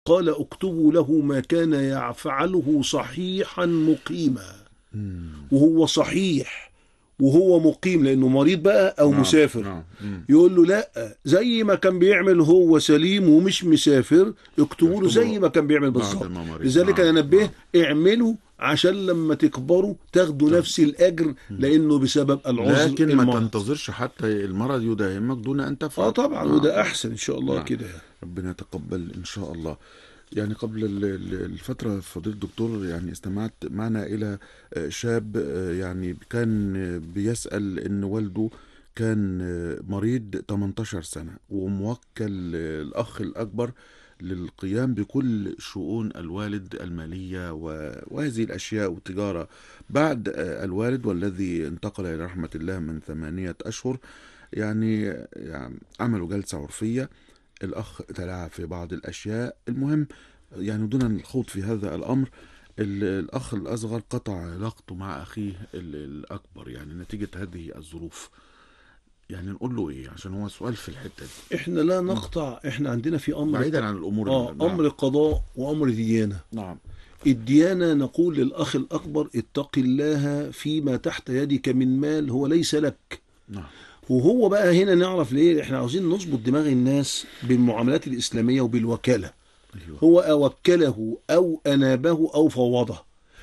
قال اكتبوا له ما كان يفعله صحيحا مقيما مم. وهو صحيح وهو مقيم لانه مريض بقى او نعم، مسافر نعم. مم. يقول له لا زي ما كان بيعمل هو سليم ومش مسافر اكتبوا له زي ما كان بيعمل بعد بالظبط ما مريض. لذلك نعم، انا نبه نعم. اعملوا عشان لما تكبروا تاخدوا نفس الاجر لانه بسبب العذر لكن ما المرض. تنتظرش حتى المرض يداهمك دون ان تفعل اه طبعا نعم. وده احسن ان شاء الله نعم. كده ربنا يتقبل ان شاء الله يعني قبل ال- ال- الفترة فضيلة الدكتور يعني استمعت معنا إلى آه، شاب آه، يعني كان آه، بيسأل إن والده كان آه، مريض 18 سنة وموكل آه، الأخ الأكبر للقيام بكل شؤون الوالد المالية و- وهذه الأشياء والتجارة بعد آه، الوالد والذي انتقل إلى رحمة الله من ثمانية أشهر يعني, يعني عملوا جلسة عرفية الأخ تلاعب في بعض الأشياء المهم يعني دون الخوض في هذا الأمر ال- الأخ الأصغر قطع علاقته مع أخيه ال- الأكبر يعني نتيجة هذه الظروف يعني نقول له إيه عشان هو سؤال في الحتة دي احنا لا نقطع احنا عندنا في امر بعيدا عن الأمور اه اللي- نعم. امر قضاء وامر ديانه نعم الديانه نقول للاخ الاكبر اتق الله فيما تحت يدك من مال هو ليس لك نعم وهو بقى هنا نعرف ليه احنا عاوزين نظبط دماغ الناس بالمعاملات الاسلاميه وبالوكاله أيوه هو اوكله او انابه او فوضه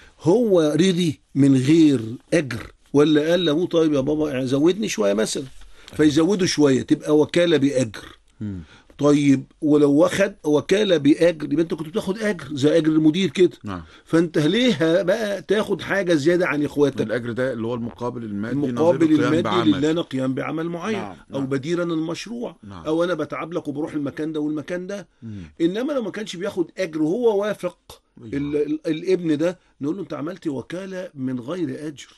هو رضي من غير اجر ولا قال له طيب يا بابا زودني شويه مثلا فيزوده شويه تبقى وكاله باجر مم. طيب ولو واخد وكاله باجر يبقى انت كنت بتاخد اجر زي اجر المدير كده نعم فانت ليه بقى تاخد حاجه زياده عن اخواتك الأجر ده اللي هو المقابل المادي المقابل نظير القيام المادي بعمل. لله قيام بعمل معين نعم، او نعم. بديلا المشروع نعم. او انا بتعب لك وبروح المكان ده والمكان ده مم. انما لو ما كانش بياخد اجر وهو وافق أيوه. ال ال الابن ده نقول له انت عملت وكاله من غير اجر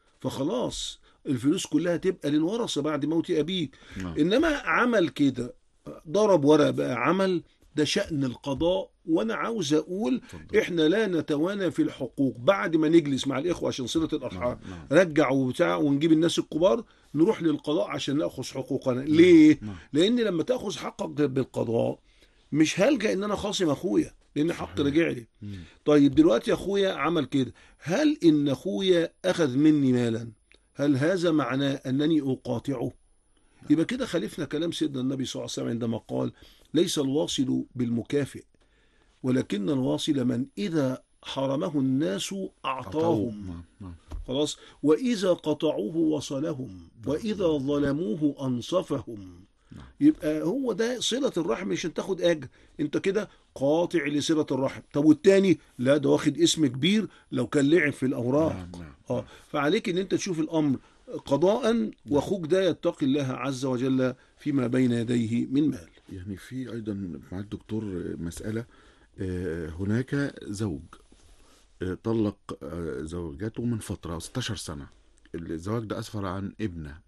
فخلاص الفلوس كلها تبقى للورثه بعد موت ابيك نعم. انما عمل كده ضرب ورق بقى عمل ده شأن القضاء وانا عاوز اقول اتفضل. احنا لا نتوانى في الحقوق بعد ما نجلس مع الاخوه عشان صله الارحام نعم. رجع وبتاع ونجيب الناس الكبار نروح للقضاء عشان ناخذ حقوقنا ليه نعم. لان لما تاخذ حقك بالقضاء مش هلجا ان انا خاصم اخويا لان حق رجع لي مم. طيب دلوقتي اخويا عمل كده هل ان اخويا اخذ مني مالا هل هذا معناه انني اقاطعه يبقى كده خالفنا كلام سيدنا النبي صلى الله عليه وسلم عندما قال ليس الواصل بالمكافئ ولكن الواصل من اذا حرمه الناس اعطاهم نعم. نعم. خلاص وإذا قطعوه وصلهم وإذا ظلموه أنصفهم يبقى هو ده صلة الرحم مش عشان تاخد أجر أنت كده قاطع لصلة الرحم طب والتاني لا ده واخد اسم كبير لو كان لعب في الأوراق نعم. نعم. اه فعليك ان انت تشوف الامر قضاء واخوك ده يتقي الله عز وجل فيما بين يديه من مال يعني في ايضا مع الدكتور مساله آه، هناك زوج آه، طلق آه، زوجته من فتره 16 سنه الزواج ده اسفر عن ابنه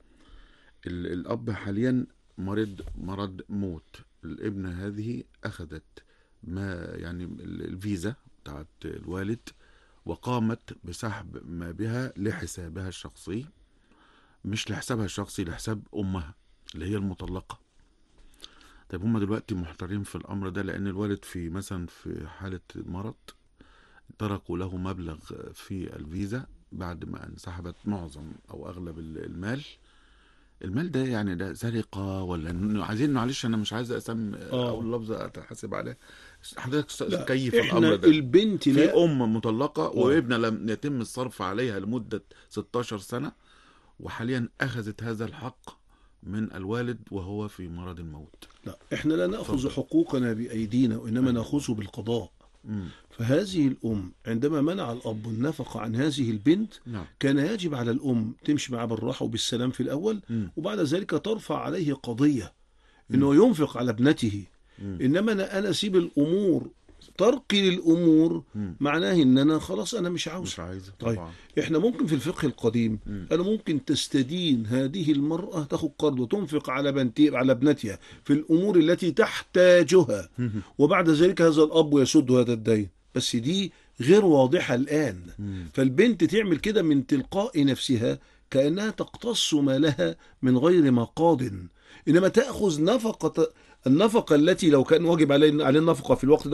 ال- الاب حاليا مرض مرض موت الابنه هذه اخذت ما يعني ال- الفيزا بتاعت الوالد وقامت بسحب ما بها لحسابها الشخصي مش لحسابها الشخصي لحساب امها اللي هي المطلقه طيب هم دلوقتي محتارين في الامر ده لان الوالد في مثلا في حاله مرض تركوا له مبلغ في الفيزا بعد ما انسحبت معظم او اغلب ال- المال المال ده يعني ده سرقه ولا إنه عايزين معلش انا مش عايز اسم آه. اقول لفظ اتحاسب عليه حضرتك س- لا، كيف احنا الامر ده البنت في لا ام مطلقه وابنه لم يتم الصرف عليها لمده 16 سنه وحاليا اخذت هذا الحق من الوالد وهو في مرض الموت لا احنا لا ناخذ اتفضل. حقوقنا بايدينا وانما ناخذه بالقضاء مم. فهذه الام عندما منع الاب النفقه عن هذه البنت نعم كان يجب على الام تمشي معاه بالراحه وبالسلام في الاول مم. وبعد ذلك ترفع عليه قضيه انه ينفق على ابنته مم. انما انا انا اسيب الامور ترقي للامور مم. معناه ان انا خلاص انا مش عاوز مش عايزه طيب. طبعا احنا ممكن في الفقه القديم مم. انا ممكن تستدين هذه المراه تاخد قرض وتنفق على بنتي على ابنتها في الامور التي تحتاجها وبعد ذلك هذا الاب يسد هذا الدين بس دي غير واضحه الان مم. فالبنت تعمل كده من تلقاء نفسها كانها تقتص مالها من غير مقاض انما تاخذ نفقه النفقة التي لو كان واجب عليه عليه النفقة في الوقت ده